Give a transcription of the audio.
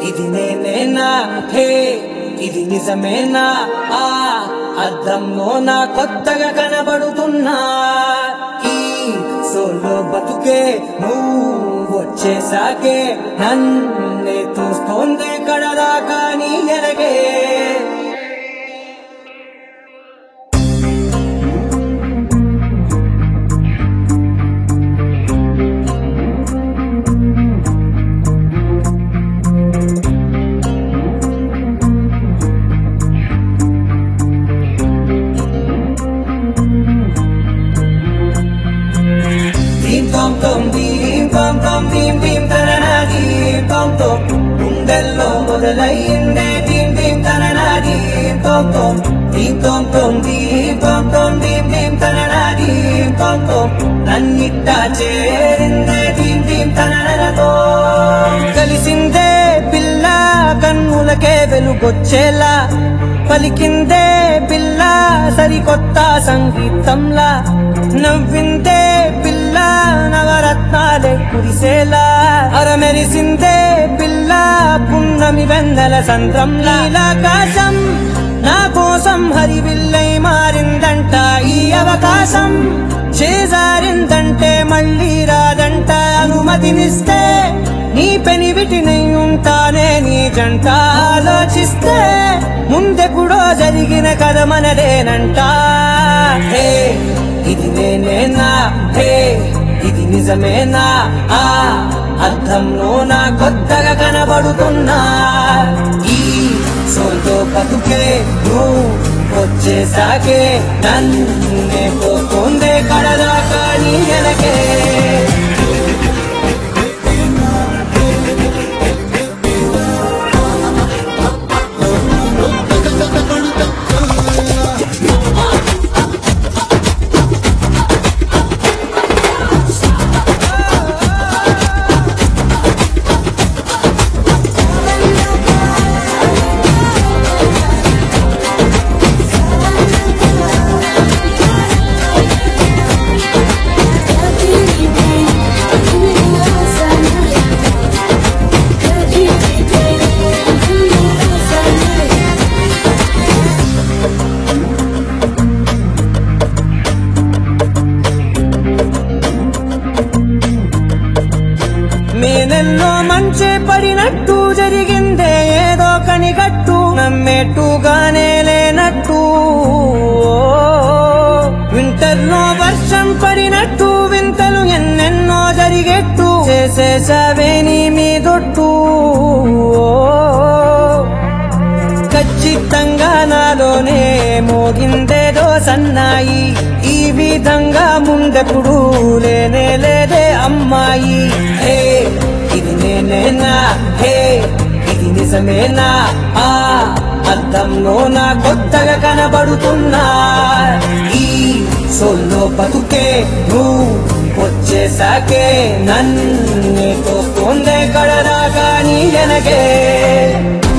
ఇది నేనేనా హే ఇది నిజమేనా ఆ అద్దంలో నా కొత్తగా కనబడుతున్నా ఈ సోలో బతుకే నువ్వు వచ్చేసాకే నన్నే చూస్తోంది కడదాకా నీ ఎనగే దీం తోం తోం దీం తోం తోం దీం దీం తననా దీం తోం తోం గుండెల్లో మొదలైందే దీం దీం తననా దీం తోం తోం దీం తోం తోం దీం తోం తోం దీం దీం తననా దీం తోం తోం నన్నిట్టా చేరిందే దీం దీం తననతో కలిసిందే పిల్ల కన్నులకే వెలుగొచ్చేలా పలికిందే పిల్ల సరికొత్త సంగీతంలా నవ్విందే పిల్ల నవరత్నాలే కురిసేలా అరమెరిసిందే పిల్ల పున్నమి వెన్నెల సంద్రంలా ఆకాశం నా కోసం హరివిల్లై మారిందంట ఈ అవకాశం చేజారిందంటే మళ్ళీ రాదంట అనుమతినిస్తే నీ పెనివిటినై ఉంటానే నీ జంట ఆలోచిస్తే ముందెప్పుడో జరిగిన కథ మనదేనంట హే ఇది నేనేనా హే ఇది నిజమేనా ఆ అర్థంలో నా కొత్తగా కనబడుతున్నా ఈ సోల్తో బతుకే నువ్వు వచ్చేసాకే నన్నే పోతుందే కడదాకా నీ వెనకే మేనెల్లో మంచే పడినట్టు జరిగిందే ఏదో కనిగట్టు నమ్మేట్టుగానే లేనట్టు వింటర్లో వర్షం పడినట్టు వింతలు ఎన్నెన్నో జరిగేట్టు చేసేసావే నీ మీదొట్టు ఖచ్చితంగా నాలోనే మోగిందేదో సన్నాయి ఈ విధంగా ముందెప్పుడు లేనే లేదే అమ్మాయి హే ఇది నేనేనా హే ఇది నిజమేనా ఆ అద్దంలో నా కొత్తగా కనబడుతున్నా ఈ సోల్లో బతుకే నువ్వు వచ్చేసాకే నన్నే తోస్తోందే కడదాకా నీ వెనకే